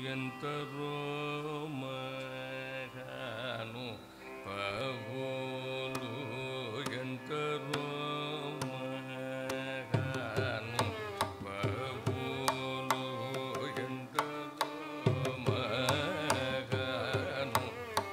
ఎంతరో మగాను పవులు ఎంతరో మగాను పవులు ఎంతరో మగాను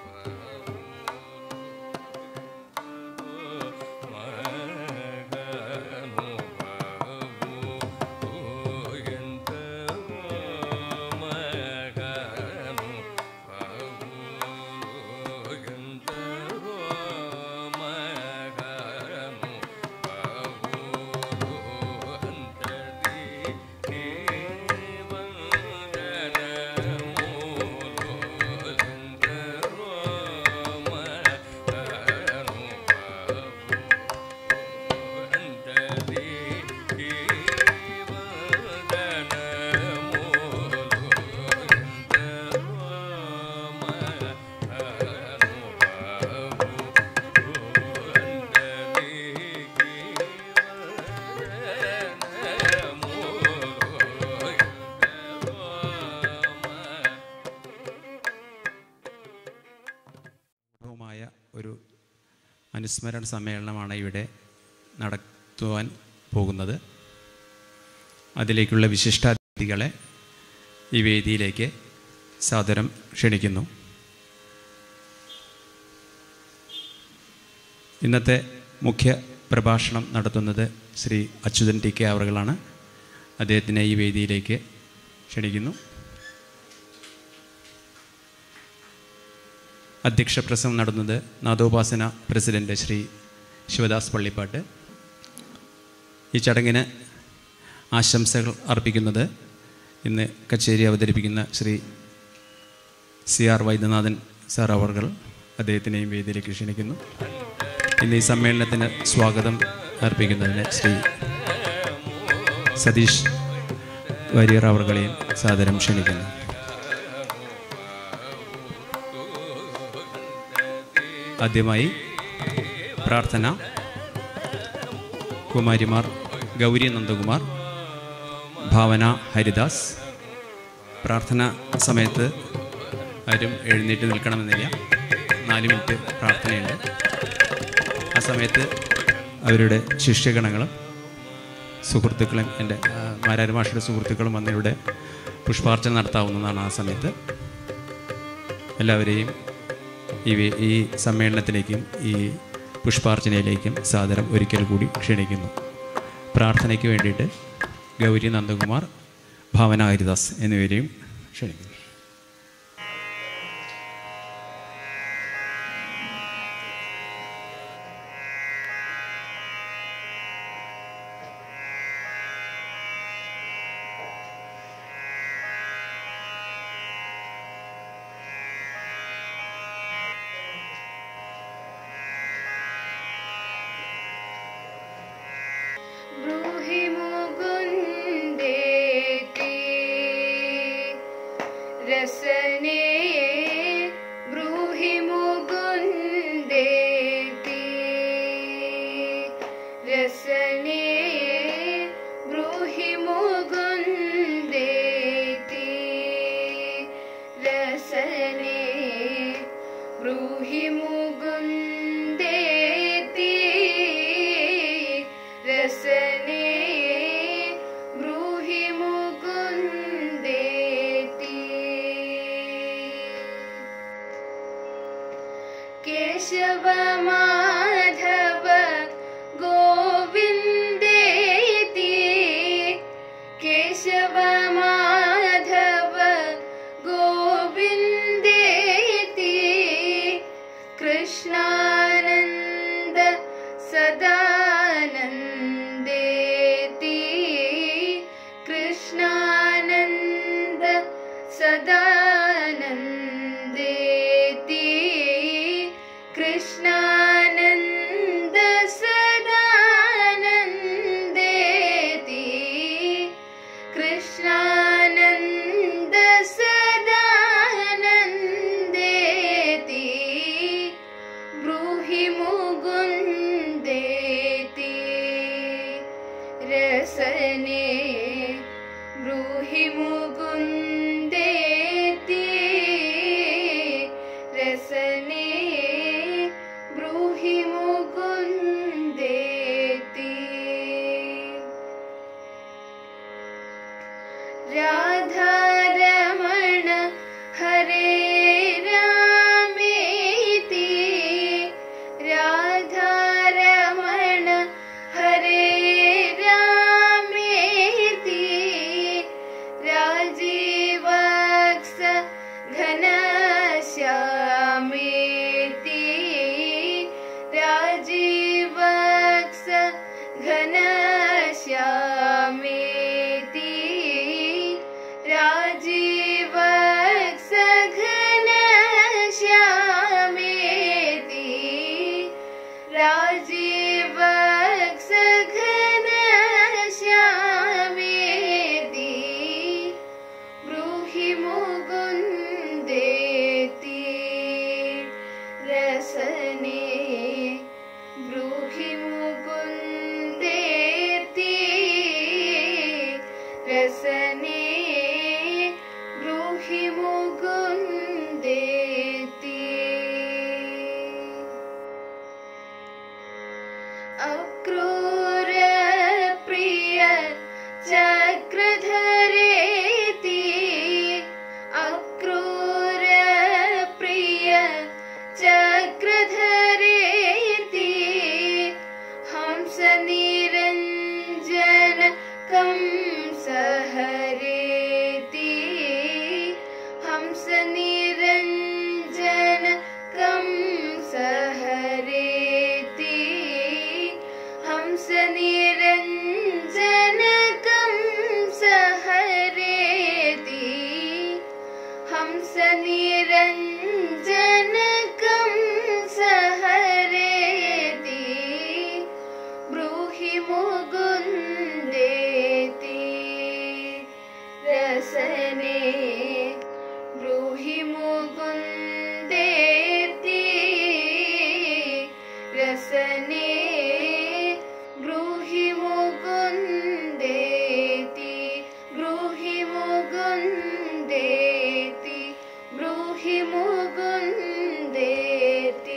മായ ഒരു അനുസ്മരണ സമ്മേളനമാണ് ഇവിടെ നടത്തുവാൻ പോകുന്നത് അതിലേക്കുള്ള വിശിഷ്ടാതിഥികളെ ഈ വേദിയിലേക്ക് സാദരം ക്ഷണിക്കുന്നു ഇന്നത്തെ മുഖ്യ പ്രഭാഷണം നടത്തുന്നത് ശ്രീ അച്യുതൻ ടി കെ അവറുകളാണ് അദ്ദേഹത്തിനെ ഈ വേദിയിലേക്ക് ക്ഷണിക്കുന്നു അധ്യക്ഷ പ്രസംഗം നടന്നത് നാദോപാസന പ്രസിഡന്റ് ശ്രീ ശിവദാസ് പള്ളിപ്പാട്ട് ഈ ചടങ്ങിന് ആശംസകൾ അർപ്പിക്കുന്നത് ഇന്ന് കച്ചേരി അവതരിപ്പിക്കുന്ന Sree C R Vaidyanathan sir അവർകൾ അദ്ദേഹത്തിനെയും വേദിയിലേക്ക് ക്ഷണിക്കുന്നു ഇന്ന് ഈ സമ്മേളനത്തിന് സ്വാഗതം അർപ്പിക്കുന്നതിന് ശ്രീ സതീഷ് വാര്യർ അവർകളെയും സാദരം ക്ഷണിക്കുന്നു ആദ്യമായി പ്രാർത്ഥന കുമാരിമാർ ഗൗരി നന്ദകുമാർ ഭാവന ഹരിദാസ് പ്രാർത്ഥന സമയത്ത് ആരും എഴുന്നേറ്റ് നിൽക്കണമെന്നില്ല നാല് മിനിറ്റ് പ്രാർത്ഥനയുണ്ട് ആ സമയത്ത് അവരുടെ ശിഷ്യഗണങ്ങളും സുഹൃത്തുക്കളും എൻ്റെ മാരാര് മാഷയുടെ സുഹൃത്തുക്കളും വന്നിവിടെ പുഷ്പാർച്ചന നടത്താവുന്നതാണ് ആ സമയത്ത് എല്ലാവരെയും ഈ വേ- ഈ സമ്മേളനത്തിലേക്കും ഈ പുഷ്പാർച്ചനയിലേക്കും സാദരം ഒരിക്കൽ കൂടി ക്ഷണിക്കുന്നു പ്രാർത്ഥനയ്ക്ക് വേണ്ടിയിട്ട് ഗൗരി നന്ദകുമാർ ഭാവന ഹരിദാസ് എന്നിവരെയും ക്ഷണിക്കുന്നു ब्रूहि मुकुन्देति रसने ब्रूहि मुकुन्देति रसने ब्रूहि मुकुन्देति रसने ब्रूहि मुकुन्देति रसने ब्रूहि मुकुन्देति केशव माधव गोविन्देति केशव माधव गोविन्देति कृष्णानन्द सदानन्देति कृष्णानन्द सदानन्देति कृष्णानन्द सदानन्देति कृष्णानन्द सदानन्देति ब्रूहि मुकुन्देति रसने ब्रूहि मुकुन्देति कंसनिरञ्जनकं सहरेति ब्रूहि मुकुन्देति रसने ब्रूहि मुकुन्देति रसने ब्रूहि मुकुन्देति ब्रूहि मुकुन्देति ब्रूहि मुकुन्देति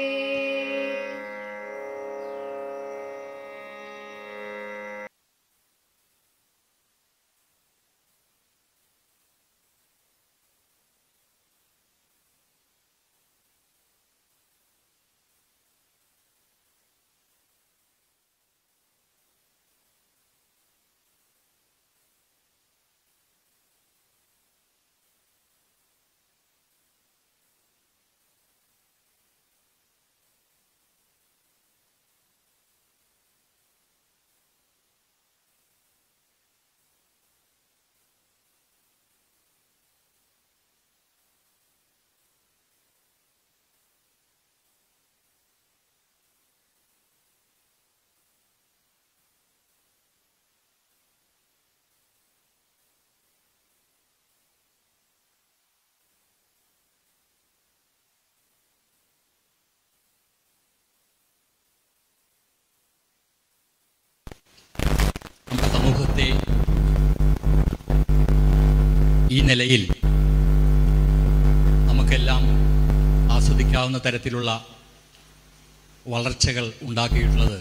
നമ്മുടെ സമൂഹത്തെ ഈ നിലയിൽ നമുക്കെല്ലാം ആസ്വദിക്കാവുന്ന തരത്തിലുള്ള വളർച്ചകൾ ഉണ്ടാക്കിയിട്ടുള്ളത്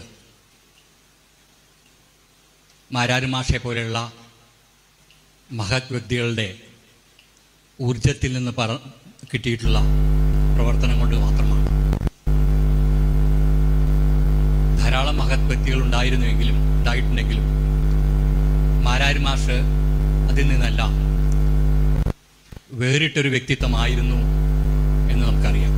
മാരാരുമാഷെ പോലെയുള്ള മഹത് വ്യക്തികളുടെ ഊർജത്തിൽ നിന്ന് പറ കിട്ടിയിട്ടുള്ള പ്രവർത്തനം കൊണ്ട് മാത്രമാണ് ധാരാളം മഹത് വ്യക്തികൾ ഉണ്ടായിരുന്നുവെങ്കിലും ഉണ്ടായിട്ടുണ്ടെങ്കിലും മാരാര് മാഷ് അതിൽ നിന്നല്ല വേറിട്ടൊരു വ്യക്തിത്വമായിരുന്നു എന്ന് നമുക്കറിയാം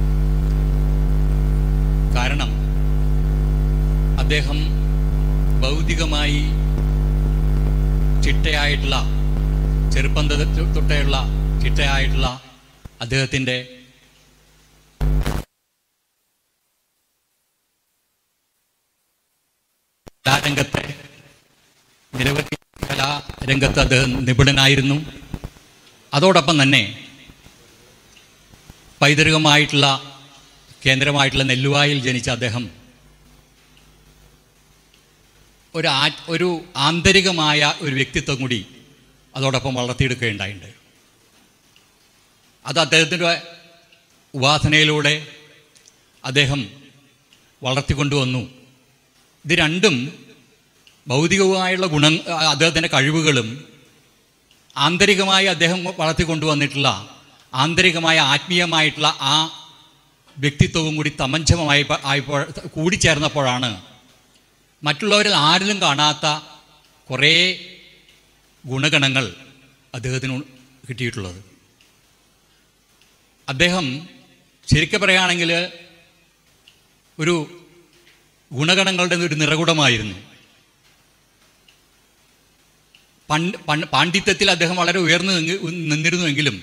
കാരണം അദ്ദേഹം ഭൗതികമായി ചിട്ടയായിട്ടുള്ള ചെറുപ്പം തൊട്ട് തൊട്ടേയുള്ള ചിട്ടയായിട്ടുള്ള അദ്ദേഹത്തിൻ്റെ കലാരംഗത്തെ നിരവധി കലാരംഗത്ത് അദ്ദേഹം നിപുണനായിരുന്നു അതോടൊപ്പം തന്നെ പൈതൃകമായിട്ടുള്ള കേന്ദ്രമായിട്ടുള്ള നെല്ലുവായിൽ ജനിച്ച അദ്ദേഹം ഒരു ആ ഒരു ആന്തരികമായ ഒരു വ്യക്തിത്വം കൂടി അതോടൊപ്പം വളർത്തിയെടുക്കുകയുണ്ടായിട്ടുണ്ട് അത് അദ്ദേഹത്തിൻ്റെ ഉപാസനയിലൂടെ അദ്ദേഹം വളർത്തിക്കൊണ്ടുവന്നു ഇത് രണ്ടും ഭൗതികമായുള്ള ഗുണ അദ്ദേഹത്തിൻ്റെ കഴിവുകളും ആന്തരികമായി അദ്ദേഹം വളർത്തിക്കൊണ്ടുവന്നിട്ടുള്ള ആന്തരികമായ ആത്മീയമായിട്ടുള്ള ആ വ്യക്തിത്വവും കൂടി തമഞ്ചമമായി ആയപ്പോൾ കൂടിച്ചേർന്നപ്പോഴാണ് മറ്റുള്ളവരിൽ ആരിലും കാണാത്ത കുറേ ഗുണഗണങ്ങൾ അദ്ദേഹത്തിന് കിട്ടിയിട്ടുള്ളത് അദ്ദേഹം ശരിക്കും പറയുകയാണെങ്കിൽ ഒരു ഗുണഗണങ്ങളുടെ ഒരു നിറകുടമായിരുന്നു പണ്ട് പണ്ട് പാണ്ഡിത്യത്തിൽ അദ്ദേഹം വളരെ ഉയർന്നു നിന്നി- നിന്നിരുന്നുവെങ്കിലും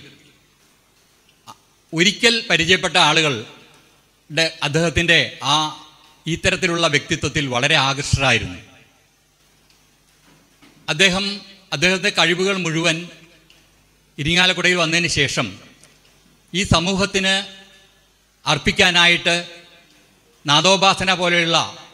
ഒരിക്കൽ പരിചയപ്പെട്ട ആളുകളുടെ അദ്ദേഹത്തിൻ്റെ ആ ഇത്തരത്തിലുള്ള വ്യക്തിത്വത്തിൽ വളരെ ആകർഷകരായിരുന്നു അദ്ദേഹം അദ്ദേഹത്തെ കഴിവുകൾ മുഴുവൻ ഇരിങ്ങാലക്കുടയിൽ വന്നതിന് ശേഷം ഈ സമൂഹത്തിന് അർപ്പിക്കാനായിട്ട് നാദോപാസന പോലെയുള്ള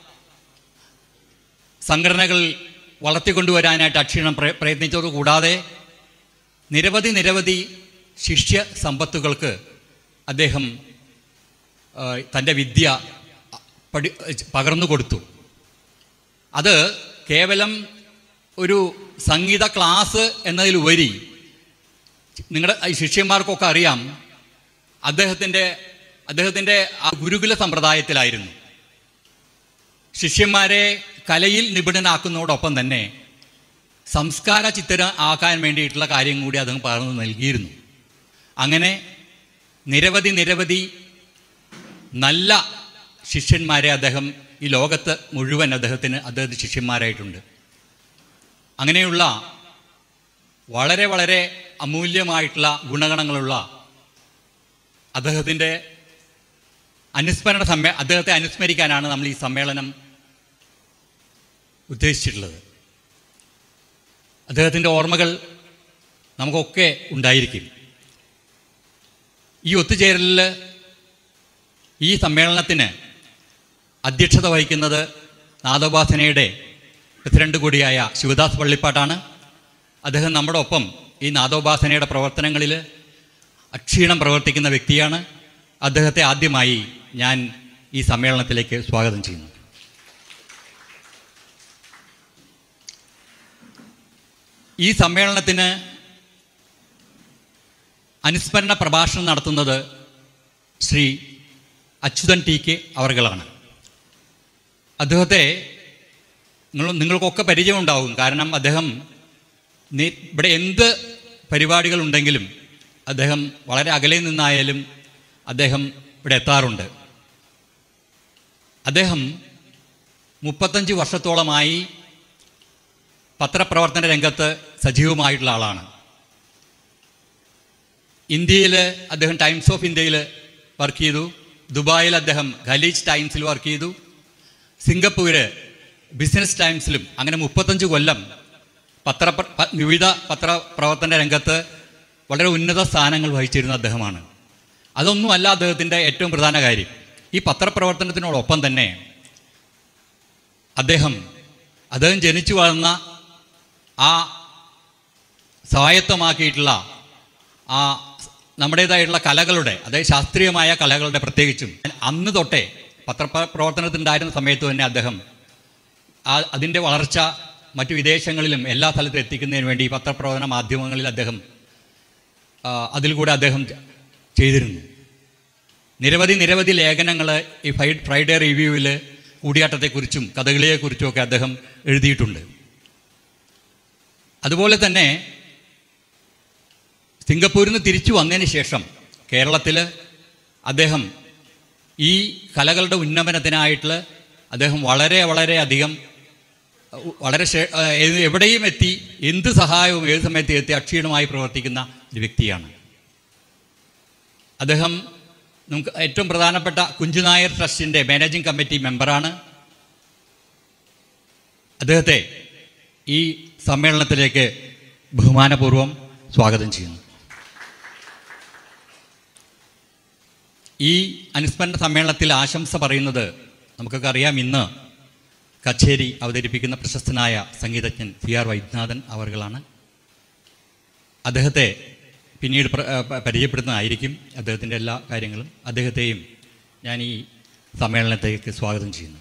സംഘടനകൾ വളർത്തിക്കൊണ്ടുവരാനായിട്ട് അക്ഷീണം പ്ര- പ്രയത്നിച്ചത് കൂടാതെ നിരവധി നിരവധി ശിഷ്യ സമ്പത്തുകൾക്ക് അദ്ദേഹം ആ, തൻ്റെ വിദ്യ പഠി പകർന്നു കൊടുത്തു അത് കേവലം ഒരു സംഗീത ക്ലാസ് എന്നതിലുപരി നിങ്ങളുടെ ഈ ശിഷ്യന്മാർക്കൊക്കെ അറിയാം അദ്ദേഹത്തിൻ്റെ അദ്ദേഹത്തിൻ്റെ ആ ഗുരുകുല സമ്പ്രദായത്തിലായിരുന്നു ശിഷ്യന്മാരെ കലയിൽ നിപുണനാക്കുന്നതോടൊപ്പം തന്നെ സംസ്കാര ചിത്തര ആക്കാൻ വേണ്ടിയിട്ടുള്ള കാര്യം കൂടി അദ്ദേഹം പകർന്നു നൽകിയിരുന്നു അങ്ങനെ നിരവധി നിരവധി നല്ല ശിഷ്യന്മാരെ അദ്ദേഹം ഈ ലോകത്ത് മുഴുവൻ അദ്ദേഹത്തിന് അദ്ദേഹത്തിന് ശിഷ്യന്മാരായിട്ടുണ്ട് അങ്ങനെയുള്ള വളരെ വളരെ അമൂല്യമായിട്ടുള്ള ഗുണഗണങ്ങളുള്ള അദ്ദേഹത്തിൻ്റെ അനുസ്മരണ സമ്മേ അദ്ദേഹത്തെ അനുസ്മരിക്കാനാണ് നമ്മൾ ഈ സമ്മേളനം ഉദ്ദേശിച്ചിട്ടുള്ളത് അദ്ദേഹത്തിൻ്റെ ഓർമ്മകൾ നമുക്കൊക്കെ ഉണ്ടായിരിക്കും ഈ ഒത്തുചേരലിൽ ഈ സമ്മേളനത്തിന് അധ്യക്ഷത വഹിക്കുന്നത് നാദോപാസനയുടെ പ്രസിഡന്റ് കൂടിയായ ശിവദാസ് പള്ളിപ്പാട്ടാണ് അദ്ദേഹം നമ്മുടെ ഒപ്പം ഈ നാദോപാസനയുടെ പ്രവർത്തനങ്ങളിൽ അക്ഷീണം പ്രവർത്തിക്കുന്ന വ്യക്തിയാണ് അദ്ദേഹത്തെ ആദ്യമായി ഞാൻ ഈ സമ്മേളനത്തിലേക്ക് സ്വാഗതം ചെയ്യുന്നു ഈ സമ്മേളനത്തിന് അനുസ്മരണ പ്രഭാഷണം നടത്തുന്നത് ശ്രീ അച്യുതൻ ടി കെ അവർകളാണ് അദ്ദേഹത്തെ നിങ്ങൾ നിങ്ങൾക്കൊക്കെ പരിചയമുണ്ടാവും കാരണം അദ്ദേഹം നി- ഇവിടെ എന്ത് പരിപാടികളുണ്ടെങ്കിലും അദ്ദേഹം വളരെ അകലെ നിന്നായാലും അദ്ദേഹം ഇവിടെ എത്താറുണ്ട് അദ്ദേഹം മുപ്പത്തഞ്ച് വർഷത്തോളമായി പത്രപ്രവർത്തന രംഗത്ത് സജീവമായിട്ടുള്ള ആളാണ് ഇന്ത്യയിൽ അദ്ദേഹം ടൈംസ് ഓഫ് ഇന്ത്യയിൽ വർക്ക് ചെയ്തു ദുബായിൽ അദ്ദേഹം ഖലീജ് ടൈംസിൽ വർക്ക് ചെയ്തു സിംഗപ്പൂര് ബിസിനസ് ടൈംസിലും അങ്ങനെ മുപ്പത്തഞ്ച് കൊല്ലം പത്ര പ- വിവിധ പത്രപ്രവർത്തന രംഗത്ത് വളരെ ഉന്നത സ്ഥാനങ്ങൾ വഹിച്ചിരുന്ന അദ്ദേഹമാണ് അതൊന്നുമല്ല അദ്ദേഹത്തിൻ്റെ ഏറ്റവും പ്രധാന കാര്യം ഈ പത്രപ്രവർത്തനത്തിനോടൊപ്പം തന്നെ അദ്ദേഹം അദ്ദേഹം ജനിച്ചു വളർന്ന ആ സ്വായത്തമാക്കിയിട്ടുള്ള ആ നമ്മുടേതായിട്ടുള്ള കലകളുടെ അതായത് ശാസ്ത്രീയമായ കലകളുടെ പ്രത്യേകിച്ചും അന്ന് തൊട്ടേ പത്രപ്രവർത്തനത്തിനുണ്ടായിരുന്ന സമയത്ത് തന്നെ അദ്ദേഹം ആ അതിൻ്റെ വളർച്ച മറ്റു വിദേശങ്ങളിലും എല്ലാ സ്ഥലത്തും എത്തിക്കുന്നതിന് വേണ്ടി ഈ പത്രപ്രവർത്തന മാധ്യമങ്ങളിൽ അദ്ദേഹം ആ, അതിൽ കൂടെ അദ്ദേഹം ചെയ്തിരുന്നു നിരവധി നിരവധി ലേഖനങ്ങൾ ഈ ഫൈ ഫ്രൈഡേ റിവ്യൂവിൽ കൂടിയാട്ടത്തെക്കുറിച്ചും കഥകളിയെക്കുറിച്ചും ഒക്കെ അദ്ദേഹം എഴുതിയിട്ടുണ്ട് അതുപോലെ തന്നെ സിംഗപ്പൂരിൽ നിന്ന് തിരിച്ചു വന്നതിന് ശേഷം കേരളത്തിൽ അദ്ദേഹം ഈ കലകളുടെ ഉന്നമനത്തിനായിട്ട് അദ്ദേഹം വളരെ വളരെ അധികം ഉ- വളരെ ശേ- ആ, ഏത് എവിടെയും എത്തി എന്ത് സഹായവും ഏത് സമയത്ത് എത്തി അക്ഷീണമായി പ്രവർത്തിക്കുന്ന ഒരു വ്യക്തിയാണ് അദ്ദേഹം നമുക്ക് ഏറ്റവും പ്രധാനപ്പെട്ട കുഞ്ചുനായർ ട്രസ്റ്റിൻ്റെ മാനേജിംഗ് കമ്മിറ്റി മെമ്പറാണ് അദ്ദേഹത്തെ ഈ സമ്മേളനത്തിലേക്ക് ബഹുമാനപൂർവ്വം സ്വാഗതം ചെയ്യുന്നു ഈ അനുസ്മരണ സമ്മേളനത്തിൽ ആശംസ പറയുന്നത് നമുക്കൊക്കെ അറിയാം ഇന്ന് കച്ചേരി അവതരിപ്പിക്കുന്ന പ്രശസ്തനായ സംഗീതജ്ഞൻ സി ആർ വൈദ്യനാഥൻ അവർകളാണ് അദ്ദേഹത്തെ പിന്നീട് പ്ര- ഏ, പ- പരിചയപ്പെടുന്നതായിരിക്കും അദ്ദേഹത്തിൻ്റെ എല്ലാ കാര്യങ്ങളും അദ്ദേഹത്തെയും ഞാൻ ഈ സമ്മേളനത്തേക്ക് സ്വാഗതം ചെയ്യുന്നു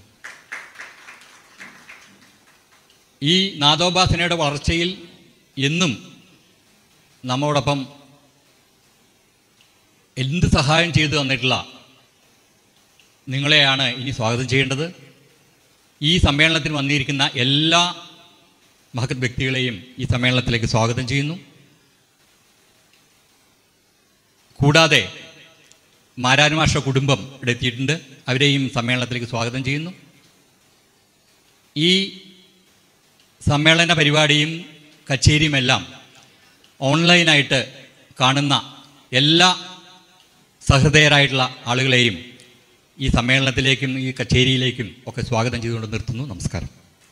ഈ നാദോപാസനയുടെ വളർച്ചയിൽ എന്നും നമ്മോടൊപ്പം എന്ത് സഹായം ചെയ്തു തന്നിട്ടുള്ള നിങ്ങളെയാണ് ഇനി സ്വാഗതം ചെയ്യേണ്ടത് ഈ സമ്മേളനത്തിൽ വന്നിരിക്കുന്ന എല്ലാ മഹത് വ്യക്തികളെയും ഈ സമ്മേളനത്തിലേക്ക് സ്വാഗതം ചെയ്യുന്നു കൂടാതെ മാരാനുമാഷ കുടുംബം ഇവിടെ എത്തിയിട്ടുണ്ട് അവരെയും സമ്മേളനത്തിലേക്ക് സ്വാഗതം ചെയ്യുന്നു ഈ സമ്മേളന പരിപാടിയും കച്ചേരിയുമെല്ലാം ഓൺലൈനായിട്ട് കാണുന്ന എല്ലാ സഹൃദയരായിട്ടുള്ള ആളുകളെയും ഈ സമ്മേളനത്തിലേക്കും ഈ കച്ചേരിയിലേക്കും ഒക്കെ സ്വാഗതം ചെയ്തുകൊണ്ട് നിർത്തുന്നു നമസ്കാരം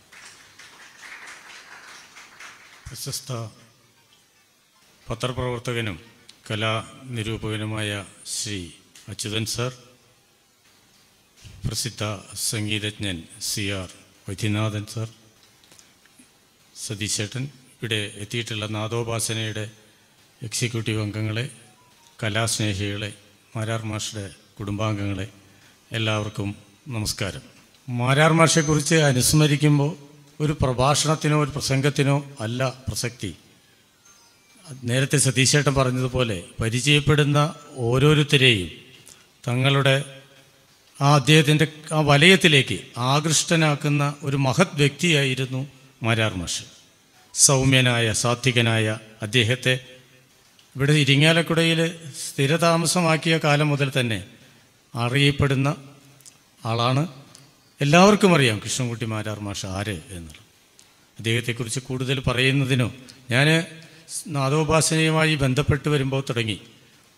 പ്രശസ്ത പത്രപ്രവർത്തകനും കലാനിരൂപകനുമായ ശ്രീ അച്യുതൻ സർ പ്രസിദ്ധ സംഗീതജ്ഞൻ സി ആർ വൈദ്യനാഥൻ സർ സതീശേട്ടൻ ഇവിടെ എത്തിയിട്ടുള്ള നാദോപാസനയുടെ എക്സിക്യൂട്ടീവ് അംഗങ്ങളെ കലാസ്നേഹികളെ മാരാർ മാഷയുടെ കുടുംബാംഗങ്ങളെ എല്ലാവർക്കും നമസ്കാരം മാരാർ മാഷയെക്കുറിച്ച് അനുസ്മരിക്കുമ്പോൾ ഒരു പ്രഭാഷണത്തിനോ ഒരു പ്രസംഗത്തിനോ അല്ല പ്രസക്തി നേരത്തെ സതീശേട്ടൻ പറഞ്ഞതുപോലെ പരിചയപ്പെടുന്ന ഓരോരുത്തരെയും തങ്ങളുടെ ആ അദ്ദേഹത്തിൻ്റെ ആ വലയത്തിലേക്ക് ആകൃഷ്ടനാക്കുന്ന ഒരു മഹത് വ്യക്തിയായിരുന്നു മാരാർ മാഷ് സൗമ്യനായ സാത്വികനായ അദ്ദേഹത്തെ ഇവിടെ ഇരിങ്ങാലക്കുടയിൽ സ്ഥിരതാമസമാക്കിയ കാലം മുതൽ തന്നെ അറിയപ്പെടുന്ന ആളാണ് എല്ലാവർക്കും അറിയാം കൃഷ്ണൻകുട്ടി മാരാർ മാഷ് ആര് എന്നുള്ളത് അദ്ദേഹത്തെക്കുറിച്ച് കൂടുതൽ പറയുന്നതിനോ ഞാൻ നാദോപാസനയുമായി ബന്ധപ്പെട്ട് വരുമ്പോൾ തുടങ്ങി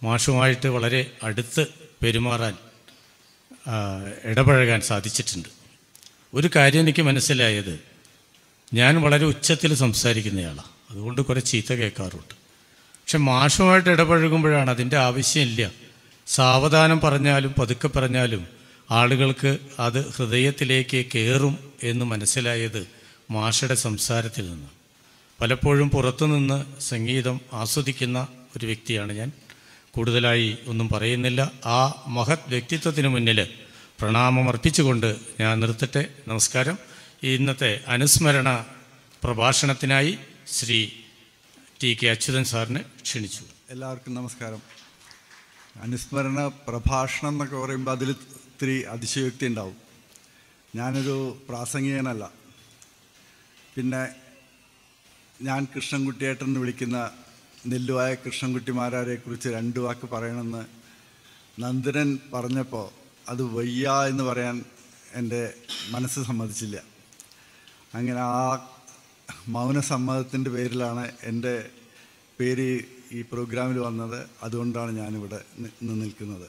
മാഷുമായിട്ട് വളരെ അടുത്ത് പെരുമാറാൻ ആ, ഇടപഴകാൻ സാധിച്ചിട്ടുണ്ട് ഒരു കാര്യം എനിക്ക് മനസ്സിലായത് ഞാൻ വളരെ ഉച്ചത്തിൽ സംസാരിക്കുന്നയാളാണ് അതുകൊണ്ട് കുറേ ചീത്ത കേൾക്കാറുണ്ട് പക്ഷെ മാഷുമായിട്ട് ഇടപഴകുമ്പോഴാണ് അതിൻ്റെ ആവശ്യമില്ല സാവധാനം പറഞ്ഞാലും പതുക്കെ പറഞ്ഞാലും ആളുകൾക്ക് അത് ഹൃദയത്തിലേക്ക് കയറും എന്ന് മനസ്സിലായത് മാഷയുടെ സംസാരത്തിൽ നിന്ന് പലപ്പോഴും പുറത്തുനിന്ന് സംഗീതം ആസ്വദിക്കുന്ന ഒരു വ്യക്തിയാണ് ഞാൻ കൂടുതലായി ഒന്നും പറയുന്നില്ല ആ മഹത് വ്യക്തിത്വത്തിന് മുന്നിൽ പ്രണാമം അർപ്പിച്ചുകൊണ്ട് ഞാൻ നിർത്തട്ടെ നമസ്കാരം ഈ ഇന്നത്തെ അനുസ്മരണ പ്രഭാഷണത്തിനായി ശ്രീ ടി കെ അച്യുതൻ സാറിനെ ക്ഷണിച്ചു എല്ലാവർക്കും നമസ്കാരം അനുസ്മരണ പ്രഭാഷണം എന്നൊക്കെ പറയുമ്പോൾ അതിൽ ഇത്തിരി അതിശയോക്തി ഉണ്ടാവും ഞാനൊരു പ്രാസംഗികനല്ല പിന്നെ ഞാൻ കൃഷ്ണൻകുട്ടിയേട്ടൻ എന്ന് വിളിക്കുന്ന നെല്ലുവായ കൃഷ്ണൻകുട്ടിമാരെ കുറിച്ച് രണ്ട് വാക്ക് പറയണമെന്ന് നന്ദനൻ പറഞ്ഞപ്പോൾ അത് വയ്യ എന്ന് പറയാൻ എൻ്റെ മനസ്സ് സമ്മതിച്ചില്ല അങ്ങനെ ആ മൗനസമ്മതത്തിൻ്റെ പേരിലാണ് എൻ്റെ പേര് ഈ പ്രോഗ്രാമിൽ വന്നത് അതുകൊണ്ടാണ് ഞാനിവിടെ നി- നിന്ന് നിൽക്കുന്നത്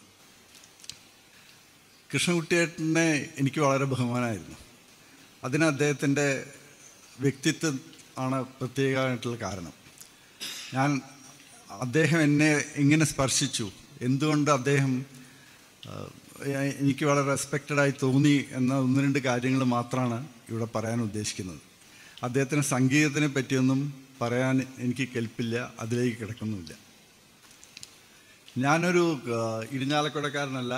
കൃഷ്ണകുട്ടിയേട്ടനെ എനിക്ക് വളരെ ബഹുമാനമായിരുന്നു അതിന് അദ്ദേഹത്തിൻ്റെ വ്യക്തിത്വം ആണ് പ്രത്യേകമായിട്ടുള്ള കാരണം ഞാൻ അദ്ദേഹം എന്നെ എങ്ങനെ സ്പർശിച്ചു എന്തുകൊണ്ട് അദ്ദേഹം ആ, എനിക്ക് വളരെ റെസ്പെക്റ്റഡ് ആയി തോന്നി എന്ന ഒന്ന് രണ്ട് കാര്യങ്ങൾ മാത്രമാണ് ഇവിടെ പറയാൻ ഉദ്ദേശിക്കുന്നത് അദ്ദേഹത്തിന് സംഗീതത്തിനെ പറ്റിയൊന്നും പറയാൻ എനിക്ക് കെൽപ്പില്ല അതിലേക്ക് കിടക്കുന്നുമില്ല ഞാനൊരു ആ, ഇരിഞ്ഞാലക്കുടക്കാരനല്ല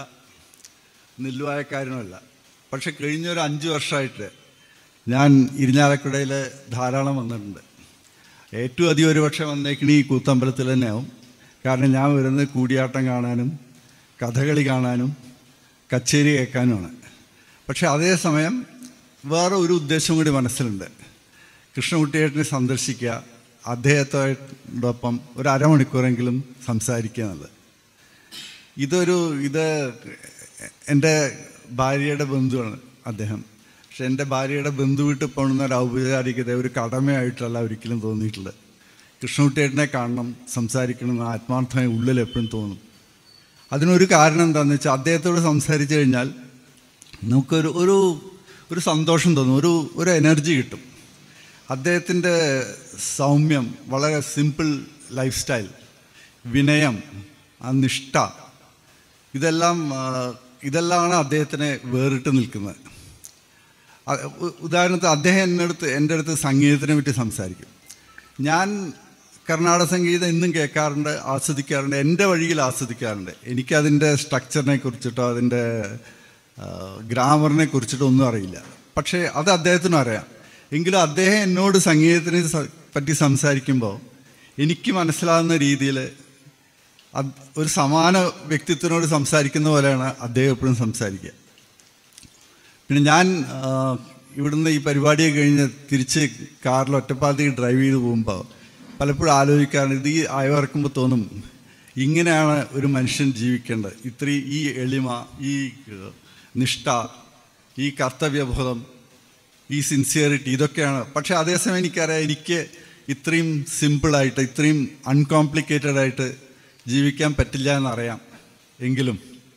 നെല്ലുവായക്കാരനുമല്ല പക്ഷെ കഴിഞ്ഞൊരു അഞ്ച് വർഷമായിട്ട് ഞാൻ ഇരിഞ്ഞാലക്കുടയിൽ ധാരാളം വന്നിട്ടുണ്ട് ഏറ്റവും അധികം ഒരു പക്ഷേ വന്നേക്കണ ഈ കൂത്തമ്പലത്തിൽ തന്നെയാവും കാരണം ഞാൻ വരുന്നത് കൂടിയാട്ടം കാണാനും കഥകളി കാണാനും കച്ചേരി കേൾക്കാനുമാണ് പക്ഷെ അതേസമയം വേറെ ഒരു ഉദ്ദേശം കൂടി മനസ്സിലുണ്ട് കൃഷ്ണകുട്ടിയേട്ടനെ സന്ദർശിക്കുക അദ്ദേഹത്തോടൊപ്പം ഒരു അരമണിക്കൂറെങ്കിലും സംസാരിക്കുക എന്നുള്ളത് ഇതൊരു ഇത് എൻ്റെ ഭാര്യയുടെ ബന്ധുവാണ് അദ്ദേഹം പക്ഷെ എൻ്റെ ഭാര്യയുടെ ബന്ധു വീട്ടിൽ പോകുന്ന ഒരു ഔപചാരികത ഒരു കടമയായിട്ടല്ല ഒരിക്കലും തോന്നിയിട്ടുള്ളത് കൃഷ്ണകുട്ടിയേട്ടനെ കാണണം സംസാരിക്കണം എന്ന് ആത്മാർത്ഥമായി ഉള്ളിൽ എപ്പോഴും തോന്നും അതിനൊരു കാരണം എന്താണെന്ന് വെച്ചാൽ അദ്ദേഹത്തോട് സംസാരിച്ചു കഴിഞ്ഞാൽ നമുക്കൊരു ഒരു ഒരു സന്തോഷം തോന്നും ഒരു ഒരു എനർജി കിട്ടും അദ്ദേഹത്തിൻ്റെ സൗമ്യം വളരെ സിമ്പിൾ ലൈഫ് സ്റ്റൈൽ വിനയം ആ നിഷ്ഠ ഇതെല്ലാം ആ, ഇതെല്ലാമാണ് അദ്ദേഹത്തിനെ വേറിട്ട് നിൽക്കുന്നത് അ- ഉ- ഉദാഹരണത്തിന് അദ്ദേഹം എൻ്റെ അടുത്ത് എൻ്റെ അടുത്ത് സംഗീതത്തിനെ പറ്റി സംസാരിക്കും ഞാൻ കർണാടക സംഗീതം ഇന്നും കേൾക്കാറുണ്ട് ആസ്വദിക്കാറുണ്ട് എൻ്റെ വഴിയിൽ ആസ്വദിക്കാറുണ്ട് എനിക്കതിൻ്റെ സ്ട്രക്ചറിനെ കുറിച്ചിട്ടോ അതിൻ്റെ ഗ്രാമറിനെ കുറിച്ചിട്ടോ ഒന്നും അറിയില്ല പക്ഷേ അത് അദ്ദേഹത്തിനും അറിയാം എങ്കിലും അദ്ദേഹം എന്നോട് സംഗീതത്തിനെ സ- പറ്റി സംസാരിക്കുമ്പോൾ എനിക്ക് മനസ്സിലാകുന്ന രീതിയിൽ അത് ഒരു സമാന വ്യക്തിത്വത്തിനോട് സംസാരിക്കുന്ന പോലെയാണ് അദ്ദേഹം എപ്പോഴും സംസാരിക്കുക പിന്നെ ഞാൻ ആ, ഇവിടുന്ന് ഈ പരിപാടിയൊക്കെ കഴിഞ്ഞ് തിരിച്ച് കാറിൽ ഒറ്റപ്പാലത്തേക്ക് ഡ്രൈവ് ചെയ്ത് പോകുമ്പോൾ പലപ്പോഴും ആലോചിക്കാറുണ്ട് ഇത് ഈ അയവിറക്കുമ്പോൾ തോന്നും ഇങ്ങനെയാണ് ഒരു മനുഷ്യൻ ജീവിക്കേണ്ടത് ഇത്രയും ഈ എളിമ ഈ ഏഹ്, നിഷ്ഠ ഈ കർത്തവ്യബോധം ഈ സിൻസിയറിറ്റി ഇതൊക്കെയാണ് പക്ഷെ അതേസമയം എനിക്കറിയാം എനിക്ക് ഇത്രയും സിമ്പിളായിട്ട് ഇത്രയും അൺകോംപ്ലിക്കേറ്റഡ് ആയിട്ട് ജീവിക്കാൻ പറ്റില്ല എന്നറിയാം എങ്കിലും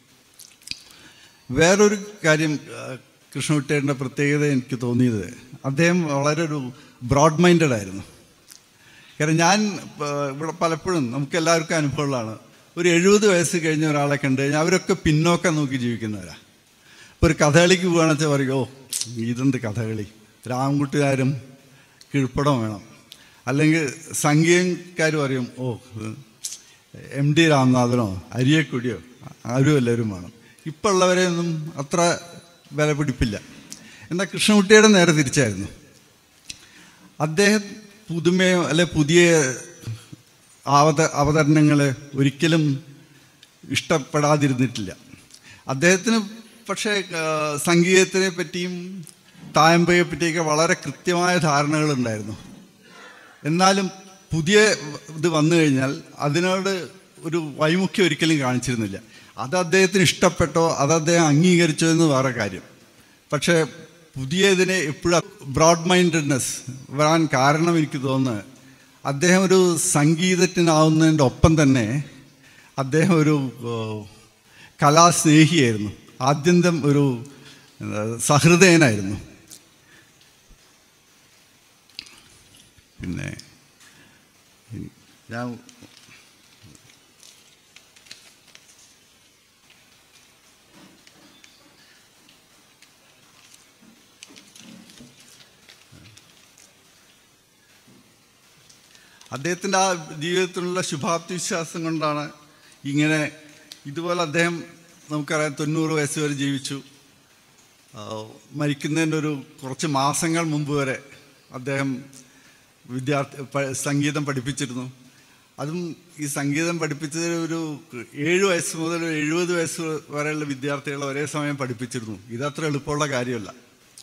വേറൊരു കാര്യം ആ, കൃഷ്ണകുട്ടിയുടെ പ്രത്യേകത എനിക്ക് തോന്നിയത് അദ്ദേഹം വളരെ ഒരു ബ്രോഡ് മൈൻഡഡ് ആയിരുന്നു കാരണം ഞാൻ ആ, ഇവിടെ പലപ്പോഴും നമുക്ക് എല്ലാവർക്കും അനുഭവമുള്ളതാണ് ഒരു എഴുപത് വയസ്സ് കഴിഞ്ഞ ഒരാളെ കണ്ടു കഴിഞ്ഞാൽ അവരൊക്കെ പിന്നോക്കം നോക്കി ജീവിക്കുന്നവരാ ഇപ്പോൾ ഒരു കഥകളിക്ക് പോകുകയാണെന്ന് വെച്ചാൽ പറയും ഓ ഇതെന്ത് കഥകളി രാമൻകുട്ടികാരും കീഴ്പ്പടം വേണം അല്ലെങ്കിൽ സംഗീതക്കാർ പറയും ഓ എം ഡി രാമനാഥനോ അരിയക്കൊടിയോ ആരും എല്ലാവരും വേണം ഇപ്പോൾ ഉള്ളവരെയൊന്നും അത്ര വില പിടിപ്പില്ല എന്നാൽ കൃഷ്ണകുട്ടിയുടെ നേരെ തിരിച്ചായിരുന്നു അദ്ദേഹം പുതുമയോ അല്ലെ പുതിയ അവത അവതരണങ്ങൾ ഒരിക്കലും ഇഷ്ടപ്പെടാതിരുന്നിട്ടില്ല അദ്ദേഹത്തിന് പക്ഷേ ആ, സംഗീതത്തിനെ പറ്റിയും തായമ്പയെ പറ്റിയൊക്കെ വളരെ കൃത്യമായ ധാരണകളുണ്ടായിരുന്നു എന്നാലും പുതിയ ഇത് വന്നു കഴിഞ്ഞാൽ അതിനോട് ഒരു വൈമുഖ്യം ഒരിക്കലും കാണിച്ചിരുന്നില്ല അത് അദ്ദേഹത്തിന് ഇഷ്ടപ്പെട്ടോ അത് അദ്ദേഹം അംഗീകരിച്ചോ എന്ന് വേറെ കാര്യം പക്ഷേ പുതിയതിനെ എപ്പോഴും ബ്രോഡ് മൈൻഡഡ്നെസ് വരാൻ കാരണം എനിക്ക് തോന്നുന്നത് അദ്ദേഹം ഒരു സംഗീതജ്ഞനാവുന്നതിൻ്റെ ഒപ്പം തന്നെ അദ്ദേഹം ഒരു ഏഹ്, കലാസ്നേഹിയായിരുന്നു ആദ്യന്തം ഒരു എന്താ, സഹൃദയനായിരുന്നു പിന്നെ ഞാൻ അദ്ദേഹത്തിൻ്റെ ആ ജീവിതത്തിലുള്ള ശുഭാപ്തി വിശ്വാസം കൊണ്ടാണ് ഇങ്ങനെ ഇതുപോലെ അദ്ദേഹം നമുക്കറിയാം തൊണ്ണൂറ് വയസ്സ് വരെ ജീവിച്ചു ആ, മരിക്കുന്നതിൻ്റെ ഒരു കുറച്ച് മാസങ്ങൾ മുമ്പ് വരെ അദ്ദേഹം വിദ്യാർത്ഥി പ- സംഗീതം പഠിപ്പിച്ചിരുന്നു അതും ഈ സംഗീതം പഠിപ്പിച്ചത് ഒരു ഏഴ് വയസ്സ് മുതൽ ഒരു എഴുപത് വയസ്സ് വരെയുള്ള വിദ്യാർത്ഥികളെ ഒരേ സമയം പഠിപ്പിച്ചിരുന്നു ഇതത്ര എളുപ്പമുള്ള കാര്യമല്ല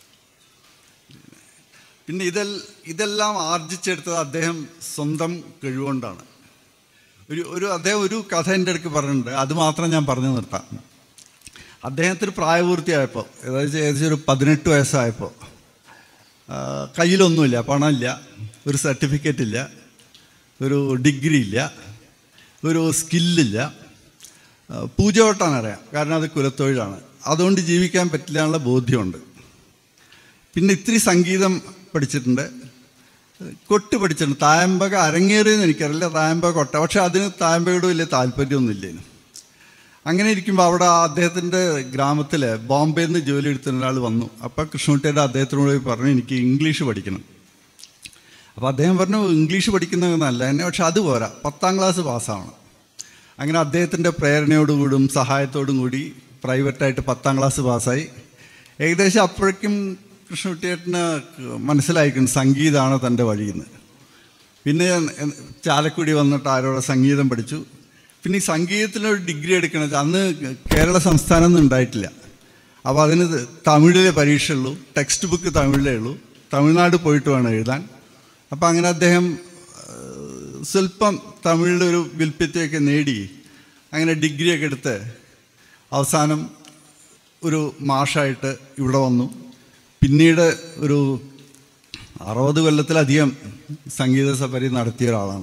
പിന്നെ ഇതെൽ ഇതെല്ലാം ആർജിച്ചെടുത്തത് അദ്ദേഹം സ്വന്തം കഴിവുകൊണ്ടാണ് ഒരു ഒരു അദ്ദേഹം ഒരു കഥ എൻ്റെ അടുക്ക് പറഞ്ഞിട്ടുണ്ട് അത് മാത്രം ഞാൻ പറഞ്ഞു നിർത്താം അദ്ദേഹത്തിന് പ്രായപൂർത്തിയായപ്പോൾ ഏകദേശം ഏകദേശം ഒരു പതിനെട്ട് വയസ്സായപ്പോൾ ആ, കയ്യിലൊന്നുമില്ല പണമില്ല ഒരു സർട്ടിഫിക്കറ്റ് ഇല്ല ഒരു ഡിഗ്രി ഇല്ല ഒരു സ്കില്ലില്ല ആ, പൂജ കൊട്ടാൻ അറിയാം കാരണം അത് കുലത്തൊഴിലാണ് അതുകൊണ്ട് ജീവിക്കാൻ പറ്റില്ല എന്നുള്ള ബോധ്യമുണ്ട് പിന്നെ ഇത്തിരി സംഗീതം പഠിച്ചിട്ടുണ്ട് കൊട്ട് പഠിച്ചിട്ടുണ്ട് തായമ്പക അരങ്ങേറിയെന്ന് എനിക്കറിയില്ല തായമ്പക കൊട്ട പക്ഷെ അതിന് തായമ്പകയോട് വലിയ താല്പര്യമൊന്നുമില്ലേനു അങ്ങനെ ഇരിക്കുമ്പോൾ അവിടെ അദ്ദേഹത്തിൻ്റെ ഗ്രാമത്തിൽ ബോംബെയിൽ നിന്ന് ജോലി എടുത്തുന്ന ഒരാൾ വന്നു അപ്പോൾ കൃഷ്ണകുട്ടിയുടെ അദ്ദേഹത്തിനോട് പോയി പറഞ്ഞു എനിക്ക് ഇംഗ്ലീഷ് പഠിക്കണം അപ്പോൾ അദ്ദേഹം പറഞ്ഞു ഇംഗ്ലീഷ് പഠിക്കുന്നത് നല്ല തന്നെ പക്ഷെ അത് പോരാ പത്താം ക്ലാസ് പാസ്സാവണം അങ്ങനെ അദ്ദേഹത്തിൻ്റെ പ്രേരണയോടുകൂടും സഹായത്തോടും കൂടി പ്രൈവറ്റായിട്ട് പത്താം ക്ലാസ് പാസ്സായി ഏകദേശം അപ്പോഴേക്കും കൃഷ്ണകുട്ടിയേട്ടന് മനസ്സിലായിക്കുന്നു സംഗീതമാണ് തൻ്റെ വഴിയെന്ന് പിന്നെ ഞാൻ എ- ചാലക്കുടി വന്നിട്ട് ആരോടെ സംഗീതം പഠിച്ചു പിന്നെ ഈ സംഗീതത്തിനൊരു ഡിഗ്രി എടുക്കണത് അന്ന് കേരള സംസ്ഥാനമൊന്നും ഉണ്ടായിട്ടില്ല അപ്പോൾ അതിന് തമിഴിലെ പരീക്ഷയുള്ളൂ ടെക്സ്റ്റ് ബുക്ക് തമിഴിലേ ഉള്ളൂ തമിഴ്നാട് പോയിട്ട് വേണം എഴുതാൻ അപ്പോൾ അങ്ങനെ അദ്ദേഹം ഏഹ്, സ്വല്പം തമിഴിൻ്റെ ഒരു വിൽപ്പറ്റയൊക്കെ നേടി അങ്ങനെ ഡിഗ്രിയൊക്കെ എടുത്ത് അവസാനം ഒരു മാഷായിട്ട് ഇവിടെ വന്നു പിന്നീട് ഒരു അറുപത് കൊല്ലത്തിലധികം സംഗീത സഫരി നടത്തിയ ഒരാളാണ്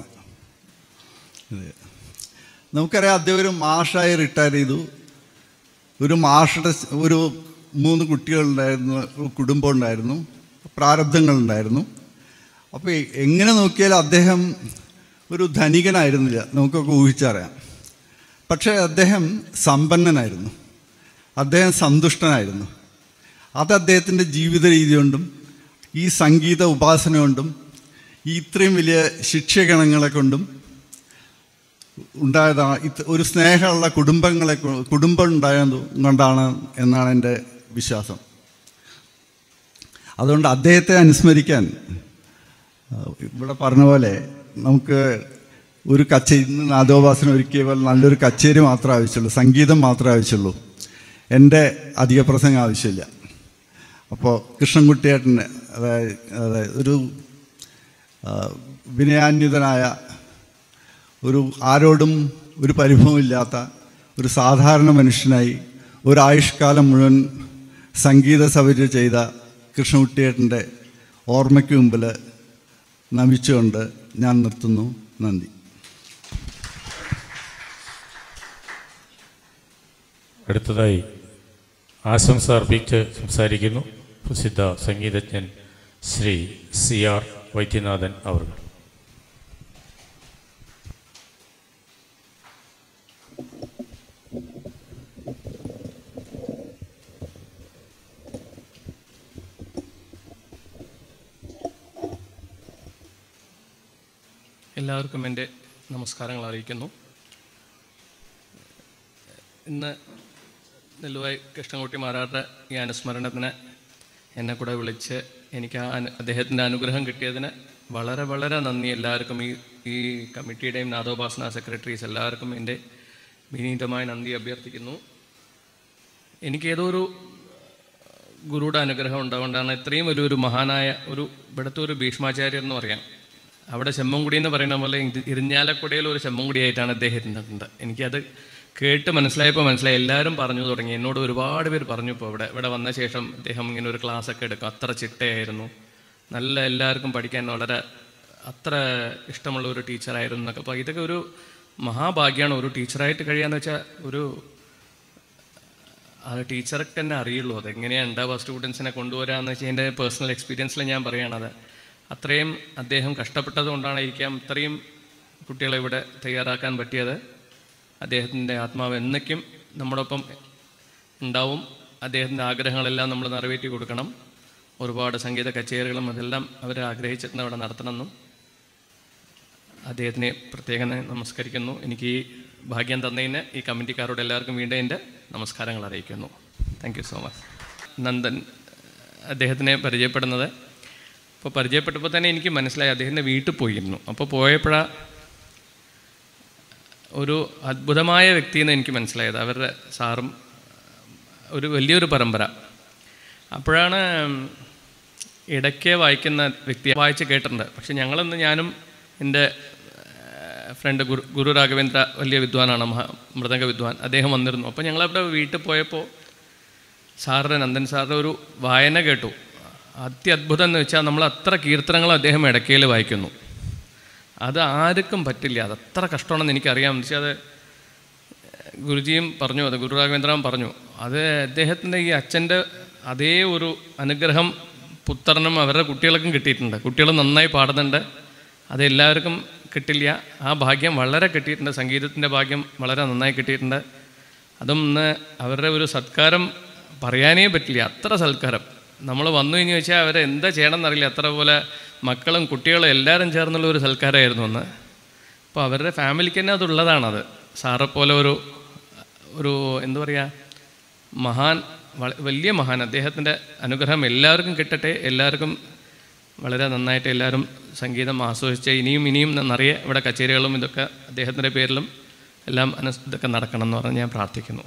ഇത്. നമുക്കറിയാം അദ്ദേഹം ഒരു മാഷായി റിട്ടയർ ചെയ്തു ഒരു മാഷയുടെ സ് ഒരു മൂന്ന് കുട്ടികളുണ്ടായിരുന്നു ഒരു കുടുംബം ഉണ്ടായിരുന്നു പ്രാരബ്ധങ്ങളുണ്ടായിരുന്നു അപ്പോൾ എങ്ങനെ നോക്കിയാലും അദ്ദേഹം ഒരു ധനികനായിരുന്നില്ല നമുക്കൊക്കെ ഊഹിച്ചറിയാം പക്ഷേ അദ്ദേഹം സമ്പന്നനായിരുന്നു അദ്ദേഹം സന്തുഷ്ടനായിരുന്നു അത് അദ്ദേഹത്തിൻ്റെ ജീവിത രീതി കൊണ്ടും ഈ സംഗീത ഉപാസന കൊണ്ടും ഈ ഇത്രയും വലിയ ശിക്ഷഗണങ്ങളെ കൊണ്ടും ഉണ്ടായതാണ് ഇത് ഒരു സ്നേഹമുള്ള കുടുംബങ്ങളെ കൊ- കുടുംബം ഉണ്ടായത് കൊണ്ടാണ് എന്നാണ് എൻ്റെ വിശ്വാസം അതുകൊണ്ട് അദ്ദേഹത്തെ അനുസ്മരിക്കാൻ ആ, ഇവിടെ പറഞ്ഞ പോലെ നമുക്ക് ഒരു കച്ചേരി ഇന്ന് നാദോപാസന ഒരുക്കിയ പോലെ നല്ലൊരു കച്ചേരി മാത്രമേ ആവശ്യമുള്ളൂ സംഗീതം മാത്രമേ ആവശ്യമുള്ളൂ എൻ്റെ അധിക പ്രസംഗം ആവശ്യമില്ല അപ്പോൾ കൃഷ്ണൻകുട്ടിയേട്ടന് അതായത് അതായത് ഒരു ആ, വിനയാന്വിതനായ ഒരു ആരോടും ഒരു പരിഭവമില്ലാത്ത ഒരു സാധാരണ മനുഷ്യനായി ഒരു ആയുഷ്കാലം മുഴുവൻ സംഗീത സൗകര്യം ചെയ്ത കൃഷ്ണകുട്ടിയേട്ടൻ്റെ ഓർമ്മയ്ക്ക് മുമ്പിൽ നമിച്ചുകൊണ്ട് ഞാൻ നിർത്തുന്നു നന്ദി അടുത്തതായി ആശംസ അർപ്പിച്ച് സംസാരിക്കുന്നു പ്രസിദ്ധ സംഗീതജ്ഞൻ ശ്രീ സി ആർ വൈദ്യനാഥൻ അവർ എല്ലാവർക്കും എൻ്റെ നമസ്കാരങ്ങൾ അറിയിക്കുന്നു ഇന്ന് നെല്ലുവായി കൃഷ്ണൻകുട്ടി മാരാറുടെ ഈ അനുസ്മരണത്തിന് എന്നെ കൂടെ വിളിച്ച് എനിക്ക് ആ അനു- അദ്ദേഹത്തിൻ്റെ അനുഗ്രഹം കിട്ടിയതിന് വളരെ വളരെ നന്ദി എല്ലാവർക്കും ഈ ഈ കമ്മിറ്റിയുടെയും നാദോപാസന സെക്രട്ടറീസ് എല്ലാവർക്കും എൻ്റെ വിനീതമായ നന്ദി അഭ്യർത്ഥിക്കുന്നു എനിക്ക് ഏതോ ഒരു ഗുരുയുടെ അനുഗ്രഹം ഉണ്ടാകൊണ്ടാണ് ഇത്രയും ഒരു ഒരു മഹാനായ ഒരു ഇവിടുത്തെ ഒരു ഭീഷ്മാചാര്യർ എന്ന് പറയാം അവിടെ ചെമ്മൻകുടി എന്ന് പറയുന്ന പോലെ ഇത് ഇരിഞ്ഞാലക്കുടയിൽ ഒരു ചെമ്മൻകുടിയായിട്ടാണ് അദ്ദേഹത്തിൻ്റെ ഉണ്ട് എനിക്കത് കേട്ട് മനസ്സിലായപ്പോൾ മനസ്സിലായി എല്ലാവരും പറഞ്ഞു തുടങ്ങി എന്നോട് ഒരുപാട് പേര് പറഞ്ഞു ഇപ്പോൾ ഇവിടെ ഇവിടെ വന്ന ശേഷം അദ്ദേഹം ഇങ്ങനെ ഒരു ക്ലാസ് ഒക്കെ എടുക്കും അത്ര ചിട്ടയായിരുന്നു നല്ല എല്ലാവർക്കും പഠിക്കാൻ വളരെ അത്ര ഇഷ്ടമുള്ള ഒരു ടീച്ചറായിരുന്നു എന്നൊക്കെ അപ്പോൾ ഇതൊക്കെ ഒരു മഹാഭാഗ്യമാണ് ഒരു ടീച്ചറായിട്ട് കഴിയാന്ന് വെച്ചാൽ ഒരു ആ ടീച്ചർക്ക് തന്നെ അറിയുള്ളൂ അത് എങ്ങനെയാണ് ഉണ്ടാവുക സ്റ്റുഡൻസിനെ കൊണ്ടുവരാന്ന് വെച്ചാൽ എൻ്റെ പേഴ്സണൽ എക്സ്പീരിയൻസിൽ ഞാൻ പറയണത് അത്രയും അദ്ദേഹം കഷ്ടപ്പെട്ടത് കൊണ്ടാണ് ഇരിക്കാം ഇത്രയും കുട്ടികളെ ഇവിടെ തയ്യാറാക്കാൻ പറ്റിയത് അദ്ദേഹത്തിൻ്റെ ആത്മാവ് എന്നേക്കും നമ്മോടൊപ്പം ഉണ്ടാവും അദ്ദേഹത്തിൻ്റെ ആഗ്രഹങ്ങളെല്ലാം നമ്മൾ നിറവേറ്റി കൊടുക്കണം ഒരുപാട് സംഗീത കച്ചേരികളും അതെല്ലാം അവർ ആഗ്രഹിച്ചിരുന്ന അവിടെ നടത്തണമെന്നും അദ്ദേഹത്തിനെ പ്രത്യേകം ഞാൻ നമസ്കരിക്കുന്നു എനിക്ക് ഈ ഭാഗ്യം തന്നതിന് ഈ കമ്മിറ്റിക്കാരോട് എല്ലാവർക്കും വീണ്ടും എൻ്റെ നമസ്കാരങ്ങൾ അറിയിക്കുന്നു thank you so much Nandan അദ്ദേഹത്തിനെ പരിചയപ്പെടുന്നത് അപ്പോൾ പരിചയപ്പെട്ടപ്പോൾ തന്നെ എനിക്ക് മനസ്സിലായി അദ്ദേഹത്തിൻ്റെ വീട്ടിൽ പോയിരുന്നു അപ്പോൾ പോയപ്പോഴാണ് ഒരു അദ്ഭുതമായ വ്യക്തിയെന്ന് എനിക്ക് മനസ്സിലായത് അവരുടെ സാറും ഒരു വലിയൊരു പരമ്പര അപ്പോഴാണ് ഇടയ്ക്ക് വായിക്കുന്ന വ്യക്തി വായിച്ച് കേട്ടിട്ടുണ്ട് പക്ഷെ ഞങ്ങളൊന്ന് ഞാനും എൻ്റെ ഫ്രണ്ട് ഗുരു ഗുരു രാഘവേന്ദ്ര വലിയ വിദ്വാനാണ് മഹാ മൃദംഗ വിദ്വാൻ അദ്ദേഹം വന്നിരുന്നു അപ്പോൾ ഞങ്ങളവിടെ വീട്ടിൽ പോയപ്പോൾ സാറിൻ്റെ നന്ദൻ സാറിൻ്റെ ഒരു വായന കേട്ടു അത്യത്ഭുതം എന്ന് വെച്ചാൽ നമ്മൾ അത്ര കീർത്തനങ്ങൾ അദ്ദേഹം ഇടയ്ക്കയിൽ വായിക്കുന്നു അത് ആർക്കും പറ്റില്ല അത് അത്ര കഷ്ടമാണെന്ന് എനിക്കറിയാം എന്ന് വെച്ചാൽ അത് ഗുരുജിയും പറഞ്ഞു അത് ഗുരു രാഘവേന്ദ്രൻ പറഞ്ഞു അത് അദ്ദേഹത്തിൻ്റെ ഈ അച്ഛൻ്റെ അതേ ഒരു അനുഗ്രഹം പുത്രനും അവരുടെ കുട്ടികൾക്കും കിട്ടിയിട്ടുണ്ട് കുട്ടികൾ നന്നായി പാടുന്നുണ്ട് അത് എല്ലാവർക്കും കിട്ടില്ല ആ ഭാഗ്യം വളരെ കിട്ടിയിട്ടുണ്ട് സംഗീതത്തിൻ്റെ ഭാഗ്യം വളരെ നന്നായി കിട്ടിയിട്ടുണ്ട് അതും ഇന്ന് അവരുടെ ഒരു സത്കാരം പറയാനേ പറ്റില്ല അത്ര സൽക്കാരം നമ്മൾ വന്നു കഴിഞ്ഞ് വെച്ചാൽ അവരെ എന്താ ചെയ്യണം എന്നറിയില്ല അത്ര പോലെ മക്കളും കുട്ടികളും എല്ലാവരും ചേർന്നുള്ള ഒരു സൽക്കാരമായിരുന്നു അന്ന് അപ്പോൾ അവരുടെ ഫാമിലിക്ക് തന്നെ അതുള്ളതാണത് സാറെ പോലെ ഒരു ഒരു എന്താ പറയുക മഹാൻ വള- വലിയ മഹാൻ അദ്ദേഹത്തിൻ്റെ അനുഗ്രഹം എല്ലാവർക്കും കിട്ടട്ടെ എല്ലാവർക്കും വളരെ നന്നായിട്ട് എല്ലാവരും സംഗീതം ആസ്വദിച്ച് ഇനിയും ഇനിയും നിറയെ ഇവിടെ കച്ചേരികളും ഇതൊക്കെ അദ്ദേഹത്തിൻ്റെ പേരിലും എല്ലാം അനുസ് ഇതൊക്കെ നടക്കണം എന്ന് പറഞ്ഞ് ഞാൻ പ്രാർത്ഥിക്കുന്നു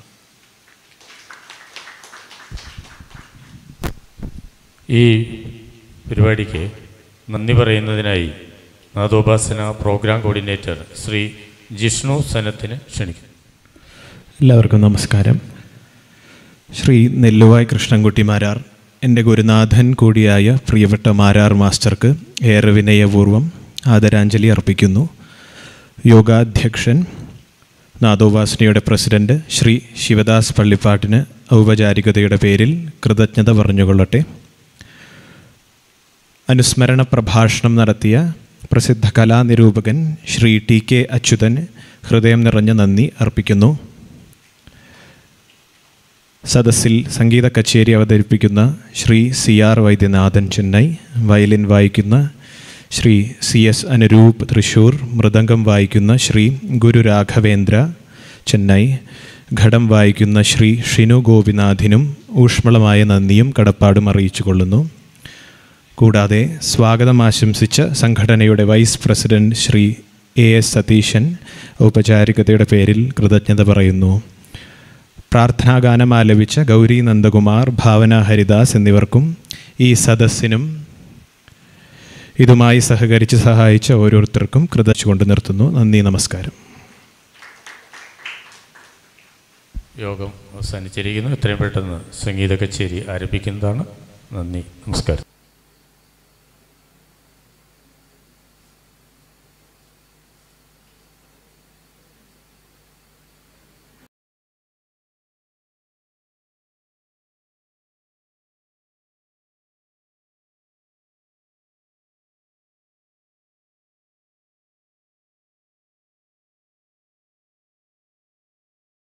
ഈ പരിപാടിക്ക് നന്ദി പറയുന്നതിനായി നാദോപാസന പ്രോഗ്രാം കോർഡിനേറ്റർ ശ്രീ ജിഷ്ണു സനത്തിന് ക്ഷണിക്കുന്നു എല്ലാവർക്കും നമസ്കാരം ശ്രീ നെല്ലുവായ് കൃഷ്ണൻകുട്ടി മാരാർ എൻ്റെ ഗുരുനാഥൻ കൂടിയായ പ്രിയപ്പെട്ട മാരാർ മാസ്റ്റർക്ക് ഏറെ വിനയപൂർവ്വം ആദരാഞ്ജലി അർപ്പിക്കുന്നു യോഗാധ്യക്ഷൻ നാദോപാസനയുടെ പ്രസിഡന്റ് ശ്രീ ശിവദാസ് പള്ളിപ്പാട്ടിന് ഔപചാരികതയുടെ പേരിൽ കൃതജ്ഞത പറഞ്ഞുകൊള്ളട്ടെ അനുസ്മരണ പ്രഭാഷണം നടത്തിയ പ്രസിദ്ധ കലാനിരൂപകൻ ശ്രീ ടി കെ അച്യുതൻ ഹൃദയം നിറഞ്ഞ നന്ദി അർപ്പിക്കുന്നു സദസ്സിൽ സംഗീത കച്ചേരി അവതരിപ്പിക്കുന്ന Sree C R Vaidyanathan Chennai violin വായിക്കുന്ന ശ്രീ സി എസ് അനുരൂപ് തൃശൂർ മൃദംഗം വായിക്കുന്ന ശ്രീ ഗുരു രാഘവേന്ദ്ര ചെന്നൈ ഘടം വായിക്കുന്ന ശ്രീ ഷിനു ഗോപിനാഥിനും ഊഷ്മളമായ നന്ദിയും കടപ്പാടും അറിയിച്ചു കൊള്ളുന്നു കൂടാതെ സ്വാഗതം ആശംസിച്ച സംഘടനയുടെ vice president Sree A S Satheesan ഔപചാരികതയുടെ പേരിൽ കൃതജ്ഞത പറയുന്നു പ്രാർത്ഥനാഗാനം ആലപിച്ച ഗൗരി നന്ദകുമാർ ഭാവന ഹരിദാസ് എന്നിവർക്കും ഈ സദസ്സിനും ഇതുമായി സഹകരിച്ച് സഹായിച്ച ഓരോരുത്തർക്കും കൃതജ്ഞ നിർത്തുന്നു നന്ദി നമസ്കാരം യോഗം അവസാനിച്ചിരിക്കുന്നു എത്രയും പെട്ടെന്ന് സംഗീത കച്ചേരി ആരംഭിക്കുന്നതാണ് നന്ദി നമസ്കാരം